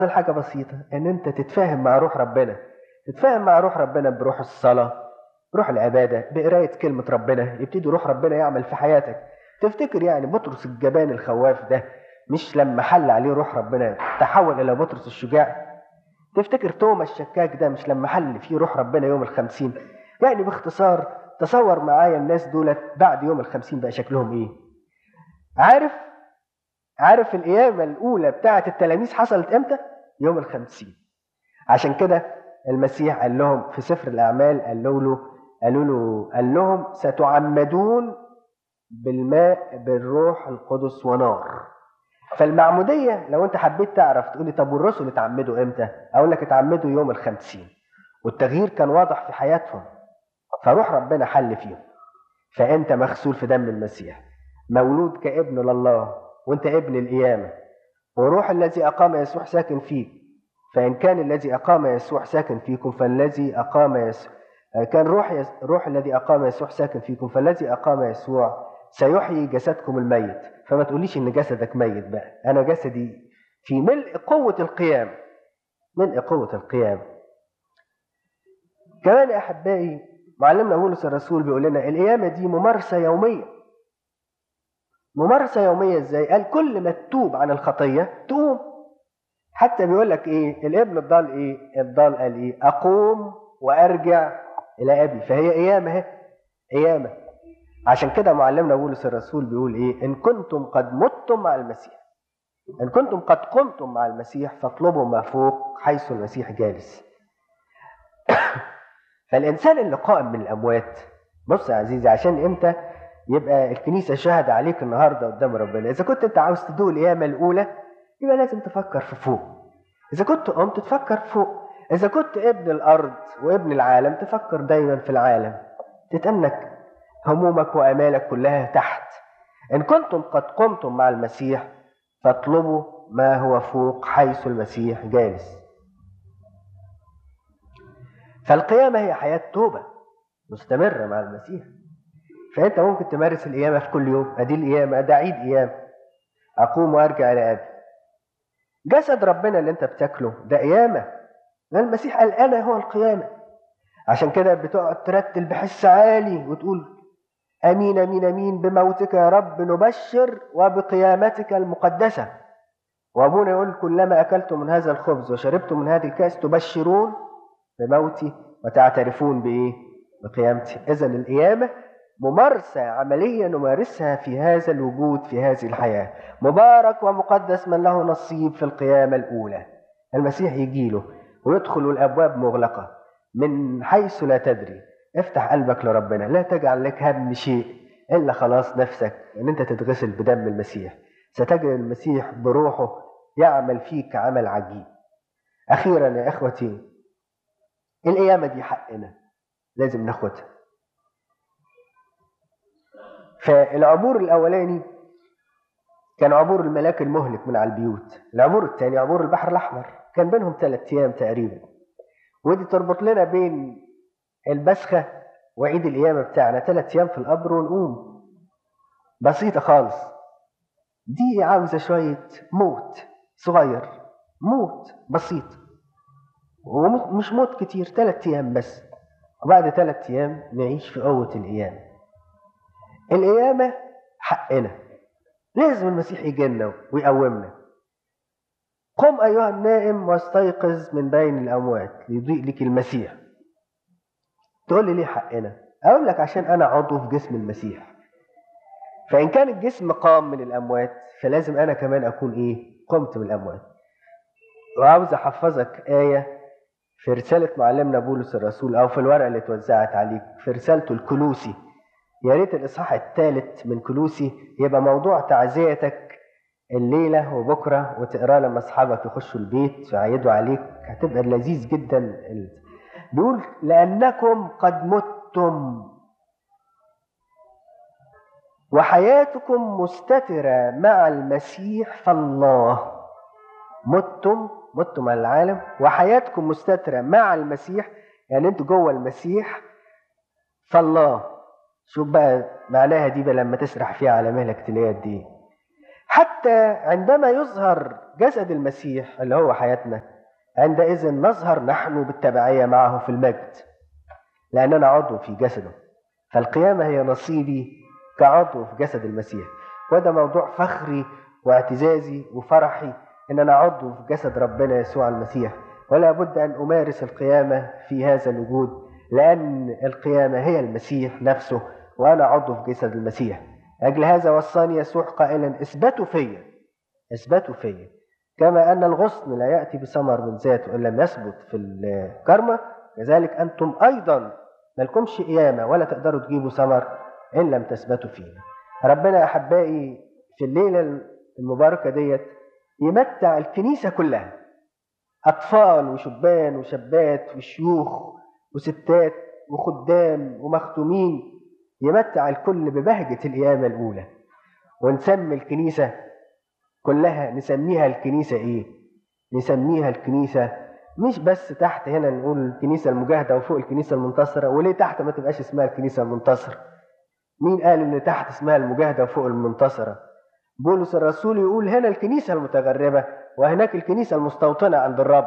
حاجة بسيطة ان انت تتفاهم مع روح ربنا تتفاهم مع روح ربنا بروح الصلاة بروح العبادة بقراية كلمة ربنا يبتدي روح ربنا يعمل في حياتك تفتكر يعني بطرس الجبان الخواف ده مش لما حل عليه روح ربنا تحول الى بطرس الشجاع تفتكر توما الشكاك ده مش لما حل فيه روح ربنا يوم الخمسين يعني باختصار تصور معايا الناس دولت بعد يوم الخمسين بقى شكلهم ايه عارف عارف القيامة الأولى بتاعة التلاميذ حصلت امتى؟ يوم الخمسين عشان كده المسيح قال لهم في سفر الأعمال قالوا له قالوا له قال لهم ستعمدون بالماء بالروح القدس ونار فالمعمودية لو انت حبيت تعرف تقول لي طب والرسل اتعمدوا امتى؟ اقول لك اتعمدوا يوم الخمسين والتغيير كان واضح في حياتهم فروح ربنا حل فيهم فانت مغسول في دم المسيح مولود كابن لله وانت ابن القيامة وروح الذي أقام يسوع ساكن فيك فإن كان الذي أقام يسوع ساكن فيكم فالذي أقام يسوع كان روح يس... روح الذي أقام يسوع ساكن فيكم فالذي أقام يسوع سيحيي جسدكم الميت فما تقوليش إن جسدك ميت بقى أنا جسدي في ملء قوة القيام ملء قوة القيام كمان يا أحبائي معلمنا بولس الرسول بيقول لنا القيامة دي ممارسة يومية ممارسة يومية ازاي؟ قال كل ما تتوب عن الخطية تقوم حتى بيقول لك ايه؟ الابن الضال ايه؟ الضال قال ايه؟ اقوم وارجع الى ابي فهي قيامة اهي قيامة عشان كده معلمنا بولس الرسول بيقول ايه؟ ان كنتم قد متم مع المسيح ان كنتم قد قمتم مع المسيح فاطلبوا ما فوق حيث المسيح جالس فالانسان اللي قائم من الاموات بص يا عزيزي عشان انت يبقى الكنيسة شهد عليك النهاردة قدام ربنا إذا كنت أنت عاوز تدوق القيامة الأولى يبقى لازم تفكر في فوق إذا كنت قمت تفكر فوق إذا كنت ابن الأرض وابن العالم تفكر دايما في العالم تتأنك همومك وأمالك كلها تحت إن كنتم قد قمتم مع المسيح فاطلبوا ما هو فوق حيث المسيح جالس فالقيامة هي حياة توبة مستمرة مع المسيح فانت ممكن تمارس القيامه في كل يوم ادي القيامه ده عيد قيامه اقوم وارجع الى ابي جسد ربنا اللي انت بتاكله ده قيامه المسيح قال انا هو القيامه عشان كده بتقعد ترتل بحس عالي وتقول امين امين امين بموتك يا رب نبشر وبقيامتك المقدسه وابونا يقول كلما اكلتم من هذا الخبز وشربتم من هذه الكاس تبشرون بموتي وتعترفون بايه بقيامتي اذا القيامه ممارسة عملية نمارسها في هذا الوجود في هذه الحياة مبارك ومقدس من له نصيب في القيامة الأولى المسيح يجيله ويدخل الأبواب مغلقة من حيث لا تدري افتح قلبك لربنا لا تجعل لك هم شيء إلا خلاص نفسك أن أنت تتغسل بدم المسيح ستجد المسيح بروحه يعمل فيك عمل عجيب أخيرا يا إخوتي القيامة دي حقنا لازم ناخدها فالعبور الاولاني كان عبور الملاك المهلك من على البيوت العبور الثاني عبور البحر الاحمر كان بينهم ثلاث ايام تقريبا ودي تربط لنا بين البسخه وعيد القيامه بتاعنا ثلاث ايام في القبر ونقوم بسيطه خالص دي عاوزه شويه موت صغير موت بسيط ومش موت كتير ثلاث ايام بس وبعد ثلاث ايام نعيش في قوه القيامه القيامة حقنا لازم المسيح يجينا ويقومنا قم أيها النائم واستيقظ من بين الأموات ليضيء لك المسيح تقول لي ليه حقنا أقول لك عشان أنا عضو في جسم المسيح فإن كان الجسم قام من الأموات فلازم أنا كمان أكون إيه قمت من الأموات وعاوز أحفظك آية في رسالة معلمنا بولس الرسول أو في الورقة اللي اتوزعت عليك في رسالته الكلوسي يا ريت الإصحاح الثالث من كلوسي يبقى موضوع تعزيتك الليلة وبكرة وتقراه لما أصحابك يخشوا البيت ويعيدوا عليك هتبقى لذيذ جدا بيقول لأنكم قد متم وحياتكم مستترة مع المسيح فالله متم متم على العالم وحياتكم مستترة مع المسيح يعني انتوا جوه المسيح فالله شوف بقى معناها دي بقى لما تسرح فيها على مهلك تلاقيها قد ايه حتى عندما يظهر جسد المسيح اللي هو حياتنا عندئذ نظهر نحن بالتبعية معه في المجد لأننا عضو في جسده فالقيامة هي نصيبي كعضو في جسد المسيح وده موضوع فخري واعتزازي وفرحي ان انا عضو في جسد ربنا يسوع المسيح ولا بد ان امارس القيامه في هذا الوجود لان القيامه هي المسيح نفسه وانا عضو في جسد المسيح اجل هذا وصاني يسوع قائلا اثبتوا فيا اثبتوا فيا كما ان الغصن لا ياتي بثمر من ذاته ان لم يثبت في الكرمه كذلك انتم ايضا مالكمش قيامه ولا تقدروا تجيبوا ثمر ان لم تثبتوا فينا ربنا احبائي في الليله المباركه ديت يمتع الكنيسه كلها اطفال وشبان وشابات وشيوخ وستات وخدام ومختومين يمتع الكل ببهجه القيامه الاولى ونسمي الكنيسه كلها نسميها الكنيسه ايه نسميها الكنيسه مش بس تحت هنا نقول الكنيسه المجاهده وفوق الكنيسه المنتصره وليه تحت ما تبقاش اسمها الكنيسه المنتصره مين قال ان تحت اسمها المجاهده وفوق المنتصره بولس الرسول يقول هنا الكنيسه المتغربه وهناك الكنيسه المستوطنه عند الرب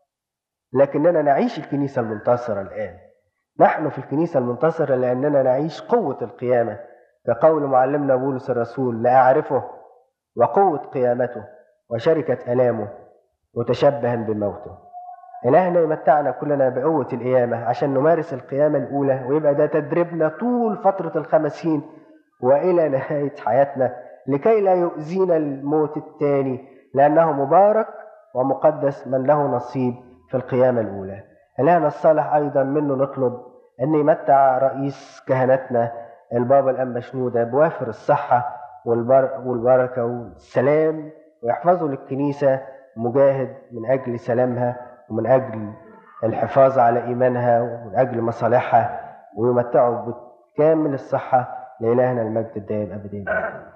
لكننا نعيش الكنيسه المنتصره الان نحن في الكنيسه المنتصره لاننا نعيش قوه القيامه كقول معلمنا بولس الرسول لاعرفه وقوه قيامته وشركه الامه متشبها بموته إلهنا يمتعنا كلنا بقوة القيامة عشان نمارس القيامة الأولى ويبقى ده تدريبنا طول فترة الخمسين وإلى نهاية حياتنا لكي لا يؤذينا الموت الثاني لأنه مبارك ومقدس من له نصيب في القيامة الأولى إلهنا الصالح أيضا منه نطلب أن يمتع رئيس كهنتنا البابا الأنبا شنودة بوافر الصحة والبركة والسلام ويحفظه للكنيسة مجاهد من أجل سلامها ومن أجل الحفاظ على إيمانها ومن أجل مصالحها ويمتعه بكامل الصحة لإلهنا المجد الدائم أبدين